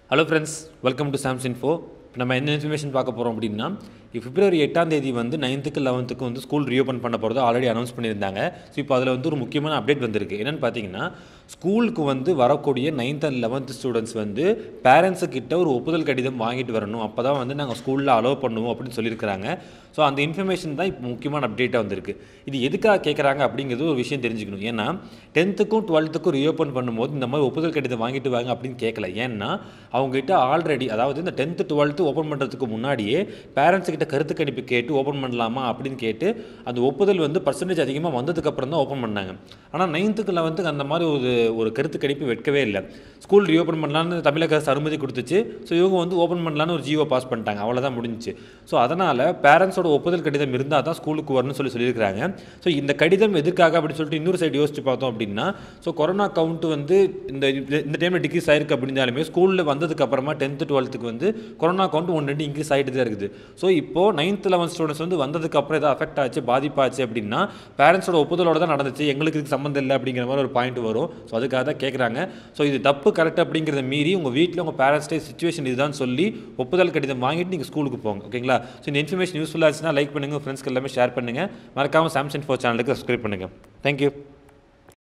hello friends welcome to Sam's info இப்போ நம்ம என்ன இன்ஃபர்மேஷன் பார்க்க போகிறோம் அப்படின்னா பிப்ரவரி எட்டாம் தேதி வந்து நைன்த்துக்கு லெவன்த்துக்கு வந்து ஸ்கூல் ரீஓப்பன் பண்ண போகிறது ஆல்ரெடி அனௌன்ஸ் பண்ணியிருந்தாங்க ஸோ இப்போ அதில் வந்து ஒரு முக்கியமான அப்டேட் வந்திருக்கு என்னென்னு பார்த்தீங்கன்னா ஸ்கூலுக்கு வந்து வரக்கூடிய நைன்த் அண்ட் லெவன்த் ஸ்டூடெண்ட்ஸ் வந்து பேரண்ட்ஸு கிட்ட ஒரு ஒப்புதல் கடிதம் வாங்கிட்டு வரணும் அப்போ தான் வந்து நாங்கள் ஸ்கூலில் அலோவ் பண்ணுவோம் அப்படின்னு சொல்லியிருக்கிறாங்க ஸோ அந்த இன்ஃபர்மேஷன் தான் இப்போ முக்கியமான அப்டேட்டாக வந்திருக்கு இது எதுக்காக கேட்குறாங்க அப்படிங்கிறது ஒரு விஷயம் தெரிஞ்சுக்கணும் ஏன்னா டென்த்துக்கும் டுவெல்த்துக்கும் ரீஓப்பன் பண்ணும்போது இந்த மாதிரி ஒப்புதல் கடிதம் வாங்கிட்டு வாங்க அப்படின்னு கேட்கல ஏன்னா அவங்ககிட்ட ஆல்ரெடி அதாவது இந்த டென்த்து டுவெல்த்து ஓப்பன் பண்ணுறதுக்கு முன்னாடியே பேரண்ட்ஸ் கிட்ட கருத்து கணிப்பு கேட்டு ஓப்பன் பண்ணலாமா அப்படின்னு கேட்டு அந்த ஒப்புதல் வந்து பர்சன்டேஜ் அதிகமாக வந்ததுக்கப்புறம் தான் ஓப்பன் பண்ணாங்க ஆனால் நைன்த்துக்கு லெவன்த்துக்கு அந்த மாதிரி ஒரு ஒரு கருத்து கணிப்பு வைக்கவே இல்லை ஸ்கூல் ரீஓப்பன் பண்ணலான்னு தமிழக அரசு அனுமதி கொடுத்துச்சு ஸோ இவங்க வந்து ஓப்பன் பண்ணலான்னு ஒரு ஜியோ பாஸ் பண்ணிட்டாங்க அவ்வளோதான் முடிஞ்சுச்சு ஸோ அதனால் பேரண்ட்ஸோட ஒப்புதல் கடிதம் இருந்தால் தான் ஸ்கூலுக்கு வரணும்னு சொல்லி சொல்லியிருக்காங்க ஸோ இந்த கடிதம் எதுக்காக அப்படின்னு சொல்லிட்டு இன்னொரு சைடு யோசிச்சு பார்த்தோம் அப்படின்னா ஸோ கொரோனா கவுண்ட் வந்து இந்த இந்த டைமில் டிக்ரீஸ் ஆயிருக்கு அப்படின்னாலுமே ஸ்கூலில் வந்ததுக்கு அப்புறமா டென்த்து டுவெல்த்துக்கு வந்து கொரோனா கவுண்ட் ஒன்று ரெண்டு இன்க்ரீஸ் ஆகிட்டு தான் இருக்குது ஸோ இப்போது நைன்த் லெவன்த் ஸ்டூடெண்ட்ஸ் வந்து வந்ததுக்கு அப்புறம் ஏதாவது அஃபெக்ட் ஆச்சு பாதிப்பாச்சு அப்படின்னா பேரண்ட்ஸோட ஒப்புதலோட தான் நடந்துச்சு எங்களுக்கு இதுக்கு சம்மந்தம் இல்லை அப்படிங்கிற மாதிரி ஒரு பாயிண்ட் வரும் ஸோ அதுக்காக தான் கேட்குறாங்க ஸோ இது தப்பு கரெக்ட் அப்படிங்கிறத மீறி உங்கள் வீட்டில் உங்கள் பேரண்ட்ஸ்டே சுச்சுவேஷன் இதுதான் சொல்லி ஒப்புதல் கடிதம் வாங்கிட்டு நீங்கள் ஸ்கூலுக்கு போங்க ஓகேங்களா ஸோ இந்த இன்ஃபர்மேஷன் யூஸ்ஃபுல்லாக இருந்துச்சுன்னா லைக் பண்ணுங்கள் ஃப்ரெண்ட்ஸ்க்கு எல்லாமே ஷேர் பண்ணுங்கள் மறக்காமல் சாம்சங் ஃபோர் சேனலுக்கு சப்ஸ்கிரைப் பண்ணுங்கள் தேங்க்யூ